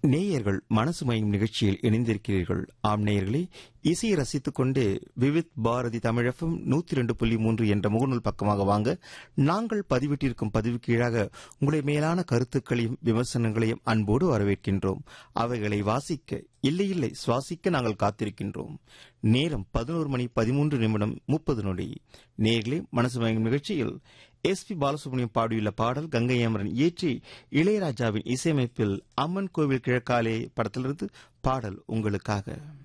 நேயர்கள் மனசு மயம் நிகழ்ச்சியில் இணைந்திருக்கிறீர்கள் ஆம் நேயர்களே இசையை ரசித்துக் கொண்டே விவித் பாரதி தமிழகம் நூத்தி ரெண்டு புள்ளி மூன்று என்ற முகநூல் பக்கமாக வாங்க நாங்கள் பதிவிட்டிருக்கும் பதிவு கீழாக உங்களை மேலான கருத்துக்களையும் விமர்சனங்களையும் அன்போடு வரவேற்கின்றோம் அவைகளை வாசிக்க இல்லை இல்லை சுவாசிக்க நாங்கள் காத்திருக்கின்றோம் நேரம் பதினோரு மணி பதிமூன்று நிமிடம் முப்பது நொடி நேர்களே மனசு மயம் நிகழ்ச்சியில் எஸ் பி பாலசுப்ரமணியம் பாடியுள்ள பாடல் கங்கை அமரன் இயற்றி இளையராஜாவின் இசையமைப்பில் அம்மன் கோவில் கிழக்காலே படத்திலிருந்து பாடல் உங்களுக்காக